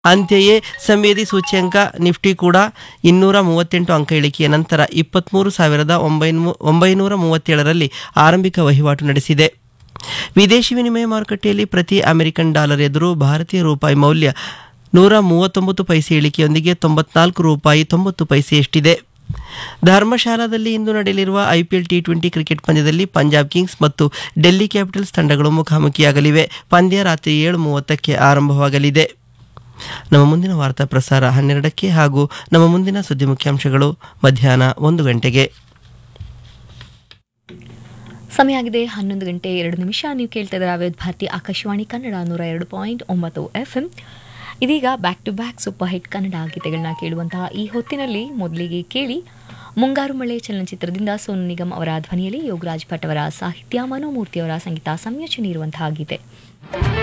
ಅಂತೆಯೇ ಸಂವೇದಿ ಸೂಚ್ಯಂಕ ನಿಫ್ಟಿ ಕೂಡ ಇನ್ನೂರ ಮೂವತ್ತೆಂಟು ಅಂಕ ಇಳಿಕೆಯ ನಂತರ ಇಪ್ಪತ್ತ್ಮೂರು ಸಾವಿರದ ಒಂಬೈನೂ ಒಂಬೈನೂರ ಮೂವತ್ತೇಳರಲ್ಲಿ ಆರಂಭಿಕ ವಹಿವಾಟು ನಡೆಸಿದೆ ವಿದೇಶಿ ವಿನಿಮಯ ಮಾರುಕಟ್ಟೆಯಲ್ಲಿ ಪ್ರತಿ ಅಮೆರಿಕನ್ ಡಾಲರ್ ಎದುರು ಭಾರತೀಯ ರೂಪಾಯಿ ಮೌಲ್ಯ ನೂರ ಮೂವತ್ತೊಂಬತ್ತು ಪೈಸೆ ಇಳಿಕೆಯೊಂದಿಗೆ ತೊಂಬತ್ನಾಲ್ಕು ರೂಪಾಯಿ ತೊಂಬತ್ತು ಪೈಸೆಯಷ್ಟಿದೆ ಧರ್ಮಶಾಲಾದಲ್ಲಿ ಇಂದು ನಡೆಯಲಿರುವ ಐಪಿಎಲ್ ಟಿ ಟ್ವೆಂಟಿ ಕ್ರಿಕೆಟ್ ಪಂದ್ಯದಲ್ಲಿ ಪಂಜಾಬ್ ಕಿಂಗ್ಸ್ ಮತ್ತು ಡೆಲ್ಲಿ ಕ್ಯಾಪಿಟಲ್ಸ್ ತಂಡಗಳು ಮುಖಾಮುಖಿಯಾಗಲಿವೆ ಪಂದ್ಯ ರಾತ್ರಿ ಏಳು ಮೂವತ್ತಕ್ಕೆ ಆರಂಭವಾಗಲಿದೆ ನಮ್ಮ ಮುಂದಿನ ವಾರ್ತಾ ಪ್ರಸಾರ ಹನ್ನೆರಡಕ್ಕೆ ಹಾಗೂ ನಮ್ಮ ಮುಂದಿನ ಸುದ್ದಿ ಮುಖ್ಯಾಂಶಗಳು ಮಧ್ಯಾಹ್ನ ಒಂದು ಗಂಟೆಗೆ ಸಮಯ ಆಗಿದೆ ಹನ್ನೊಂದು ಗಂಟೆ ಎರಡು ನಿಮಿಷ ನೀವು ಕೇಳ್ತಾ ಇದ್ದೀರಾ ವಿವಿಧ ಭಾರತಿ ಆಕಾಶವಾಣಿ ಕನ್ನಡ ನೂರ ಎರಡು ಪಾಯಿಂಟ್ ಒಂಬತ್ತು ಎಫ್ ಎಂ ಇದೀಗ back to back super hit Kannada ಗೀತೆಗಳನ್ನ ಕೇಳುವಂತಹ ಈ ಹೊತ್ತಿನಲ್ಲಿ ಮೊದಲಿಗೆ ಕೇಳಿ ಮುಂಗಾರು ಮಳೆ ಚಲನಚಿತ್ರದಿಂದ ಸೋನು ನಿಗಮ್ ಅವರ ಧ್ವನಿಯಲ್ಲಿ ಯೋಗರಾಜ್ ಭಟ್ ಅವರ ಸಾಹಿತ್ಯ ಮನೋಮೂರ್ತಿ ಅವರ ಸಂಗೀತ ಸಂಯೋಜನೆ ಇರುವಂತಹ ಗೀತೆ